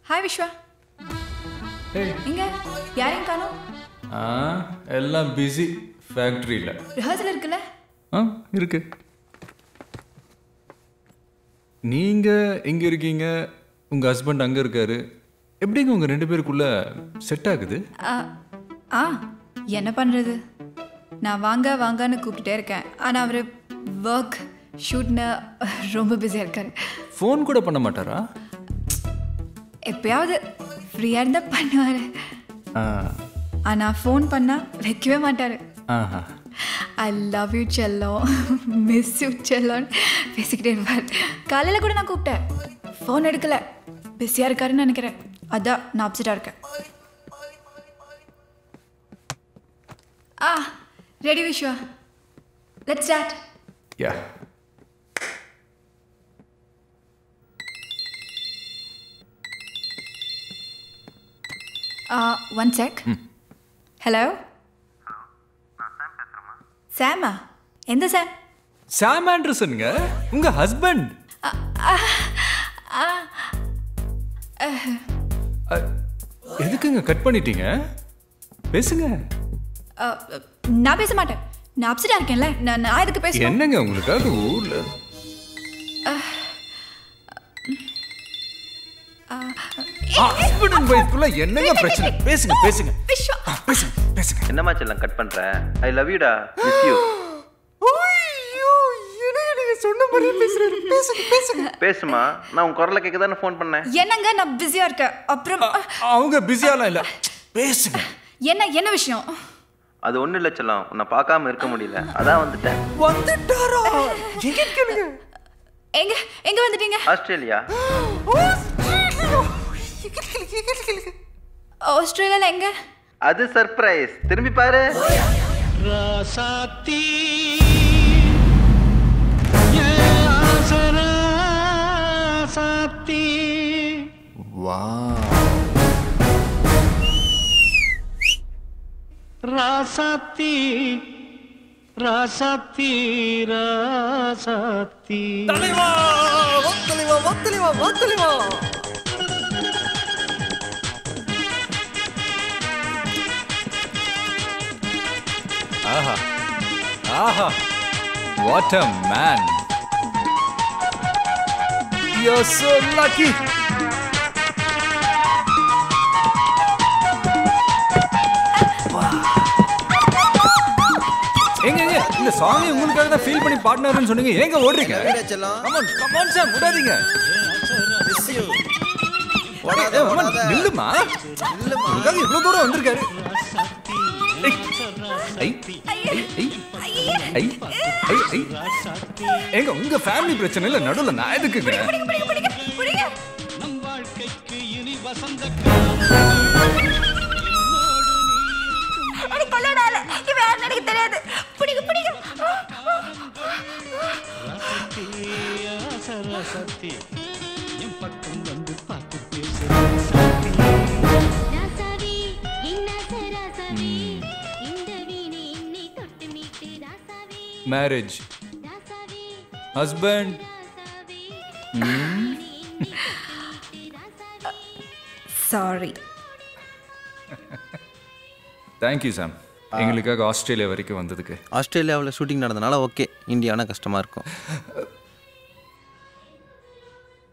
Hi Vishwa ஏய் இங்க யாரையும் காணோம் ஆ எல்லாம் பிஸி ஃபேக்ட்ரியில் ரிஹர்சல் இருக்குல்ல ஆ இருக்கு நீங்கள் இங்கே இருக்கீங்க உங்கள் ஹஸ்பண்ட் அங்கே இருக்காரு எப்படிங்க உங்கள் ரெண்டு பேருக்குள்ள செட் ஆகுது ஆ, ஆ என்ன பண்றது நான் வாங்க வாங்கன்னு கூப்பிட்டுட்டே இருக்கேன் ஆனா அவர் ஒர்க் ஷூட்னு ரொம்ப பிஸியாக இருக்காரு ஃபோன் கூட பண்ண மாட்டாரா எப்பயாவது ஃப்ரீயாக இருந்தால் பண்ணுவார் ஆ ஆனால் ஃபோன் பண்ணால் வைக்கவே மாட்டார் ஆஹா ஐ லவ் யூ செல்லம் மிஸ் யூ செல்லோன்னு பேசிக்கிட்டே இருப்பார் காலையில் கூட நான் கூப்பிட்டேன் ஃபோன் எடுக்கல பிஸியாக இருக்காருன்னு நினைக்கிறேன் அதான் நான் அப்செட்டாக இருக்கேன் ah ready Vishwa let start yeah one check hello சாமா எந்த சாம் சாம் ஆண்டர்சனுங்க உங்கள் ஹஸ்பண்ட் எதுக்குங்க கட் பண்ணிட்டீங்க பேசுங்க நான் பேச மாட்டேன் நான் அப்செட்டாக இருக்கேன்ல நான் நான் இதுக்கு பேச என்னங்க உங்களுக்காக ஊர்ல ஹஸ்பண்ட் அண்ட் ஒய்ஃப்குள்ள என்னங்க பிரச்சனை பேசுங்க பேசுங்க விஷ்வா பேசுங்க பேசுங்க என்னம்மா செல்லம் கட் பண்ற ஐ லவ் யூடா மிஸ் யூ சொன்ன மாதிரி பேசுறாரு பேசுங்க பேசுங்க பேசுமா நான் உன் குரலை கேட்க தானே ஃபோன் பண்ணேன் என்னங்க நான் பிஸியாக இருக்கேன் அப்புறம் அவங்க பிஸியாலாம் இல்ல பேசுங்க என்ன என்ன விஷயம் அது ஒன்றும் இல்லை செல்லம் உன்னை பார்க்காம இருக்க முடியல அதான் வந்துட்டேன் வந்துட்டாரா எங்க கேளுங்க எங்க எங்க வந்துட்டீங்க ஆஸ்திரேலியா ஆஸ்திரேலியால எங்க அது சர்ப்ரைஸ் திரும்பி பாரு ராசாத்தி ஏ ஆசராசாத்தி வா ராசாத்தி ராசாத்தி ராசாத்தி ஆஹா ஆஹா what a man you are so lucky எங்க எங்க இந்த சாங் உங்களுக்காக தான் ஃபீல் பண்ணி பாடினாருன்னு சொன்னீங்க ஏங்க ஓடுறீங்க கமான் கமான் சார் விடாதீங்க ஏய், அம்மா, நில்லுமா உங்களுக்காக இவ்வளவு தூரம் வந்திருக்காரு ஏய், ஐ, ஐ, ஐ, ஐ, ஐ, ஐ. ஏங்க உங்க ஃபேமிலி பிரச்சனை இல்ல நடுவுல நான் எதுக்குங்க பிடிங்க பிடிங்க பிடிங்க நம் வாழ்க்கைக்கு இனி வசந்த எனக்கு கொள்ளடால இவன் யாருன்னு எனக்கு தெரியாது பிடிங்க பிடிங்க ராசாத்தி என் பக்கம் வந்து பார்த்து பேச ராசாவே என்ன சராசாவே இந்த வீணை என்னை தொட்டு மீட்டு ராசாவே மேரேஜ் ராசாவே ஹஸ்பண்ட் ராசாவே சாரி தேங்க்யூ சாம் எங்களுக்காக ஆஸ்திரேலியா வரைக்கும் வந்ததுக்கு ஆஸ்திரேலியாவில் ஷூட்டிங் நடந்தனால ஓகே இந்தியானா கஷ்டமாக இருக்கும்